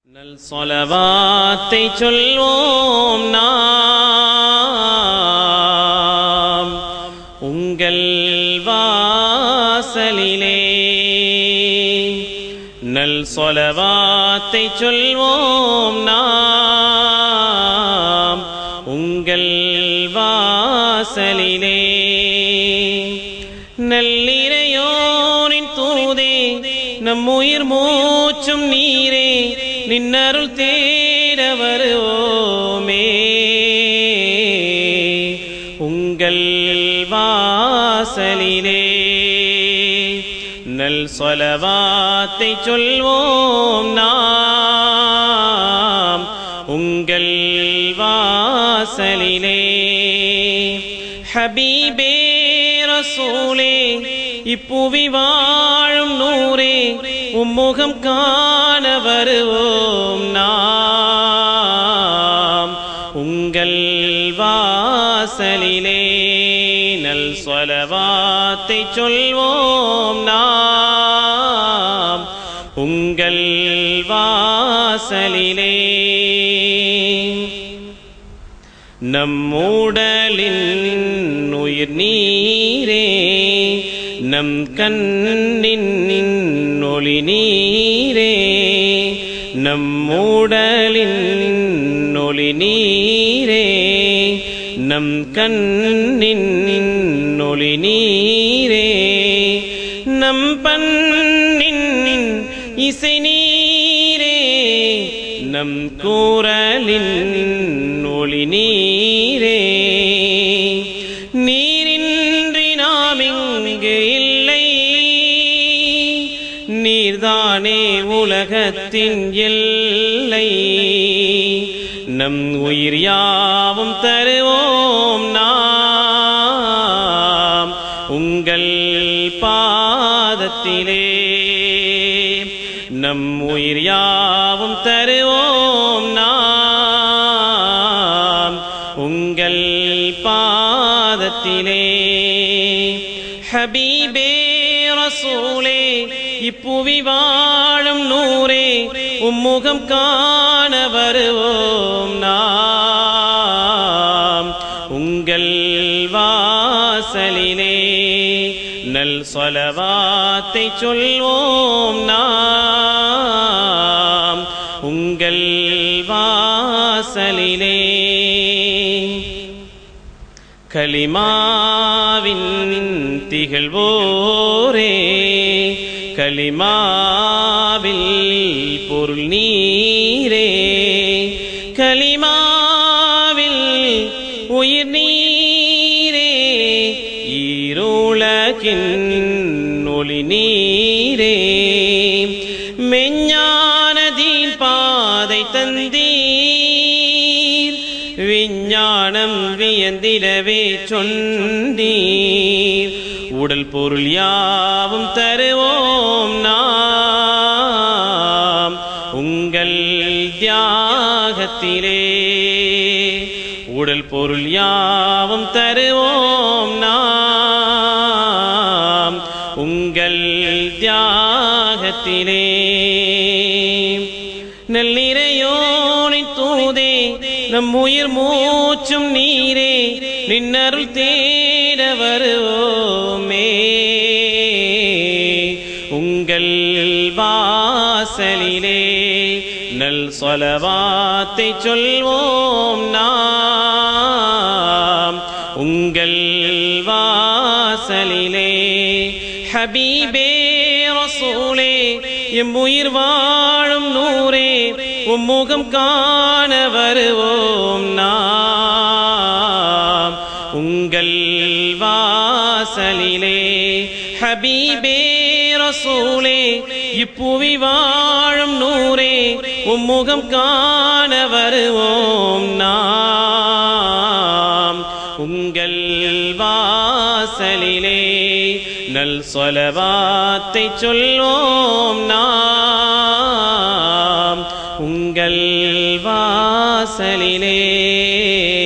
நல் சொலவாத்தை சொல்வோம் நாம் உங்கள் வாசலிலே நல் சொலவாத்தை சொல்வோம் நாம் உங்கள் வாசலிலே நல்லிரையோனின் தூதே நம் உயிர் மூச்சும் நீரே நின்னருள் தேட வருவோமே உங்கள் வாசலிலே நல் சொலவாத்தை சொல்வோம் நாம் உங்கள் வாசலிலே ஹபீபே ரசூலே இப்புவி வாழும் நூரே உம்முகம் காண வருவோம் நாம் உங்கள் வாசலிலே நல் சொலவாத்தை சொல்வோம் நாம் உங்கள் வாசலிலே நம்மூடலின் உயிர் நீரே நம் கண்ணின் ஒளி நீரே நம்மூடலின் ஒளி நீரே நம் கண்ணின் ஒளி நீரே நம் பண்ணின் இசை நீரே நம் கூறலின் ஒளி நீரே நீரின்றி நாம் இங்கு இல்லை நீர்தானே உலகத்தின் எல்லை நம் உயிர் யாவும் தருவோம் நாம் உங்கள் பாதத்திலே நம் உயிர் யாவும் தருவோம் நாம் உங்கள் பாதத்திலே ஹபீபே ரசூலே இப்புவி வாழும் நூரே உம்முகம் காண வருவோம் நாம் உங்கள் வாசலிலே நல் சொலவாத்தை சொல்வோம் நாம் உங்கள் வாசலிலே கலிமாவின் திகழ்வோரே கலிமாவில் பொருள் நீரே கலிமாவில் உயிர் நீரே ஈரோளகின் ஒளி நீரே மெஞ்ஞானதீன் பாதை தந்தீர் விஞ்ஞானம் வியந்திடவே சொன்னீர் உடல் பொருள் யாவும் தருவோம் நாம் உங்கள் தியாகத்திலே உடல் பொருள் யாவும் தருவோம் நாம் உங்கள் தியாகத்திலே நல்லிரையோனை தூதே நம் உயிர் மூச்சும் நீரே நின்னருள் தேட வருவோமே உங்கள் வாசலிலே நல் சொலவாத்தை சொல்வோம் நாம் உங்கள் வாசலிலே ஹபீபே ரசூலே எம் உயிர் வாழும் நூரே உம்முகம் காண வருவோம் நாம் உங்கள் வாசலிலே ஹபீபே ரசூலே இப்புவி வாழும் நூரே உம்முகம் காண வருவோம் நாம் உங்கள் வாசலிலே நல் சொலவாத்தை சொல்வோம் நாம் உங்கள் வாசலிலே